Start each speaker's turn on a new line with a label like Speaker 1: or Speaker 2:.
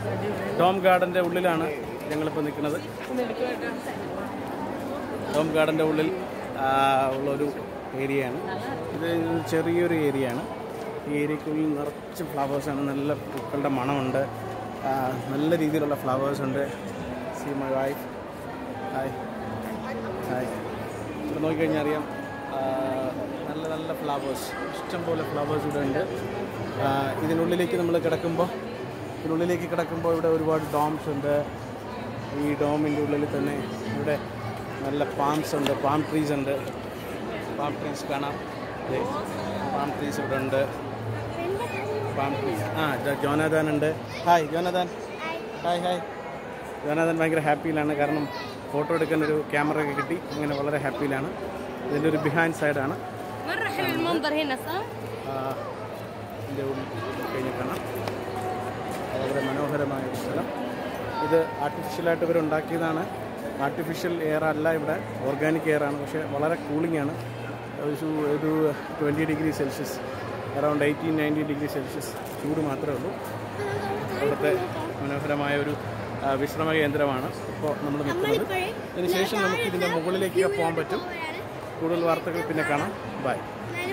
Speaker 1: Tom ഗാർഡൻ്റെ ഉള്ളിലാണ് ഞങ്ങളിപ്പോൾ നിൽക്കുന്നത് ടോം ഗാർഡൻ്റെ ഉള്ളിൽ ആ, ഉള്ളൊരു ഏരിയയാണ് ഇത് ചെറിയൊരു ഏരിയയാണ് ഈ ഏരിയക്കുള്ളിൽ നിറച്ച് ഫ്ലവേഴ്സാണ് നല്ല പൂക്കളുടെ മണമുണ്ട് ആ, നല്ല രീതിയിലുള്ള ഫ്ലവേഴ്സ് ഉണ്ട് see my wife hi hi ഇവിടെ നോക്കിക്കഴിഞ്ഞാൽ അറിയാം ആ, നല്ല നല്ല ഫ്ലവേഴ്സ് ഇഷ്ടംപോലെ ഫ്ലവേഴ്സ് ഇവിടെ ഉണ്ട് ആ, ഇതിനുള്ളിലേക്ക് നമ്മൾ കിടക്കുമ്പോൾ ഇതിനുള്ളിലേക്ക് കിടക്കുമ്പോൾ ഇവിടെ ഒരുപാട് ഡോംസ് ഉണ്ട് ഈ ഡോമിൻ്റെ ഉള്ളിൽ തന്നെ ഇവിടെ നല്ല പാംസ് ഉണ്ട് പാം ട്രീസ് ഉണ്ട് പാം ട്രീസ് കാണാം പാം ട്രീസ് ഇവിടെ ഉണ്ട് പാം ട്രീസ് ആ ജ- ജോനാഥാൻ ഉണ്ട് hi Jonathan hi hi Jonathan ഭയങ്കര ഹാപ്പിയിലാണ് കാരണം ഫോട്ടോ എടുക്കാൻ ഒരു ക്യാമറ ഒക്കെ കിട്ടി അങ്ങനെ വളരെ ഹാപ്പിയിലാണ് ഇതിൻ്റെ ഒരു ബിഹൈൻഡ് സൈഡാണ്
Speaker 2: مرة حلو المنظر هنا صح؟
Speaker 1: ഇതിൻ്റെ ഉള്ളിൽ കഴിഞ്ഞ് കാണാം വളരെ മനോഹരമായ ഒരു സ്ഥലം ഇത് ആർട്ടിഫിഷ്യലായിട്ട് ഇവർ ഉണ്ടാക്കിയതാണ് ആർട്ടിഫിഷ്യൽ എയർ അല്ല ഇവിടെ ഓർഗാനിക് എയർ ആണ് പക്ഷേ വളരെ കൂളിംഗ് ആണ് ഒരു ഒരു twenty degree Celsius around eighteen nineteen degree Celsius ചൂട് മാത്രമേ ഉള്ളൂ അവിടുത്തെ മനോഹരമായ ഒരു ആ, വിശ്രമ കേന്ദ്രമാണ് ഇപ്പോൾ നമ്മൾ നിൽക്കുന്നത് അതിനുശേഷം നമുക്ക് ഇതിൻ്റെ മുകളിലേക്ക് പോകാൻ പറ്റും കൂടുതൽ വാർത്തകൾ പിന്നെ കാണാം ബൈ